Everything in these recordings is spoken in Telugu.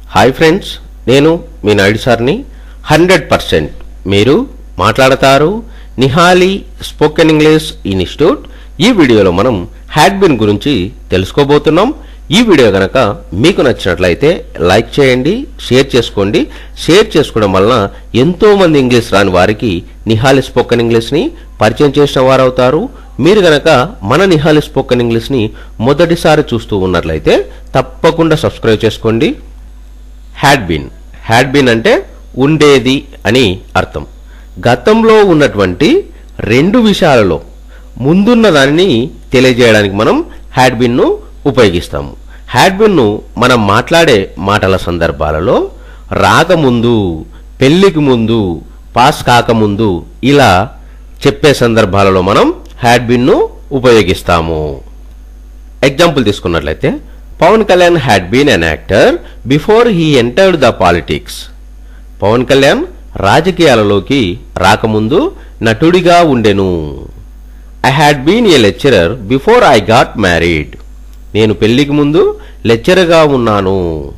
హాయ్ ఫ్రెండ్స్ నేను మీ నాయుడు సార్ని హండ్రెడ్ పర్సెంట్ మీరు మాట్లాడతారు నిహాలి స్పోకెన్ ఇంగ్లీష్ ఇన్స్టిట్యూట్ ఈ వీడియోలో మనం హ్యాడ్బిన్ గురించి తెలుసుకోబోతున్నాం ఈ వీడియో కనుక మీకు నచ్చినట్లయితే లైక్ చేయండి షేర్ చేసుకోండి షేర్ చేసుకోవడం వలన ఎంతో మంది ఇంగ్లీష్ రాని వారికి నిహాలి స్పోకెన్ ఇంగ్లీష్ని పరిచయం చేసిన వారు అవుతారు మీరు గనక మన నిహాలి స్పోకెన్ ఇంగ్లీష్ని మొదటిసారి చూస్తూ ఉన్నట్లయితే తప్పకుండా సబ్స్క్రైబ్ చేసుకోండి హ్యాడ్బిన్ హ్యాడ్బిన్ అంటే ఉండేది అని అర్థం గతంలో ఉన్నటువంటి రెండు విషయాలలో ముందున్న దానిని తెలియజేయడానికి మనం హ్యాడ్బిన్ను ఉపయోగిస్తాము హ్యాడ్బిన్ను మనం మాట్లాడే మాటల సందర్భాలలో రాకముందు పెళ్లికి ముందు పాస్ కాకముందు ఇలా చెప్పే సందర్భాలలో మనం హ్యాడ్బిన్ను ఉపయోగిస్తాము ఎగ్జాంపుల్ తీసుకున్నట్లయితే Pavan Kalyan had been an actor before he entered the politics Pavan Kalyan రాజకీయాలలోకి రాకముందు నటుడిగా ఉండెను I had been a lecturer before I got married నేను పెళ్లికి ముందు లెక్చరర్గా ఉన్నాను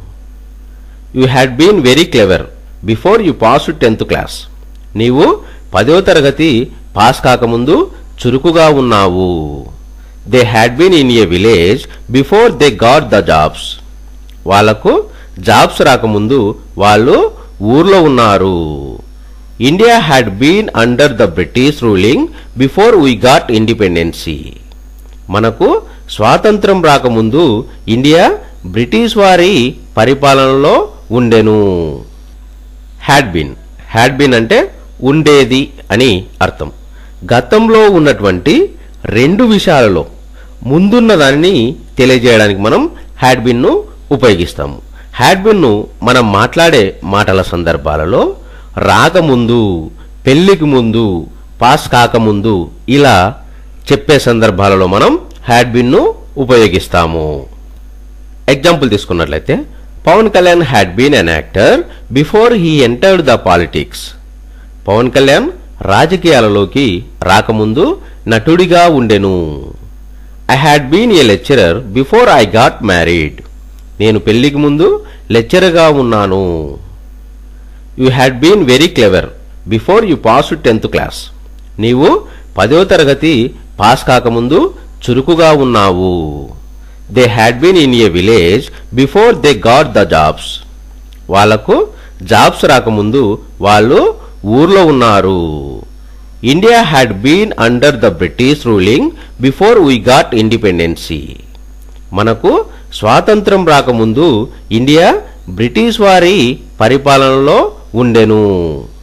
you had been very clever before you pass tenth class నీవు పదో తరగతి పాస్ కాకముందు చురుకుగా ఉన్నావు they had been in a village before they got the jobs వాళ్లకు జాబ్స్ రాకముందు వాళ్ళు ఊర్లో ఉన్నారు India had been under the British ruling before we got independency మనకు స్వాతంత్రం రాకముందు ఇండియా బ్రిటిష్ వారి పరిపాలనలో ఉండెను హ్యాడ్ బీన్ హ్యాడ్ బీన్ అంటే ఉండేది అని అర్థం గతంలో ఉన్నటువంటి రెండు విషయాలలో ముందున్న దానిని తెలియజేయడానికి మనం హ్యాడ్ బిన్ను ఉపయోగిస్తాము హ్యాడ్ బిన్ను మనం మాట్లాడే మాటల సందర్భాలలో రాకముందు పెళ్లికి ముందు పాస్ కాకముందు ఇలా చెప్పే సందర్భాలలో మనం హ్యాడ్ బిన్ను ఉపయోగిస్తాము ఎగ్జాంపుల్ తీసుకున్నట్లయితే Pavan Kalyan had been an actor before he entered the politics Pavan Kalyan రాజకీయాలలోకి రాకముందు నటుడిగా ఉండెను I had been a lecturer before I got married నేను పెళ్లికి ముందు లెక్చరర్గా ఉన్నాను you had been very clever before you pass tenth class నీవు పదో తరగతి పాస్ కాకముందు చురుకుగా ఉన్నావు they had been in a village before they got the jobs వాళ్లకు జాబ్స్ రాకముందు వాళ్ళు ఊర్లో ఉన్నారు India had been under the British ruling before we got independency మనకు స్వాతంత్రం రాకముందు ఇండియా బ్రిటిష్ వారి పరిపాలనలో ఉండెను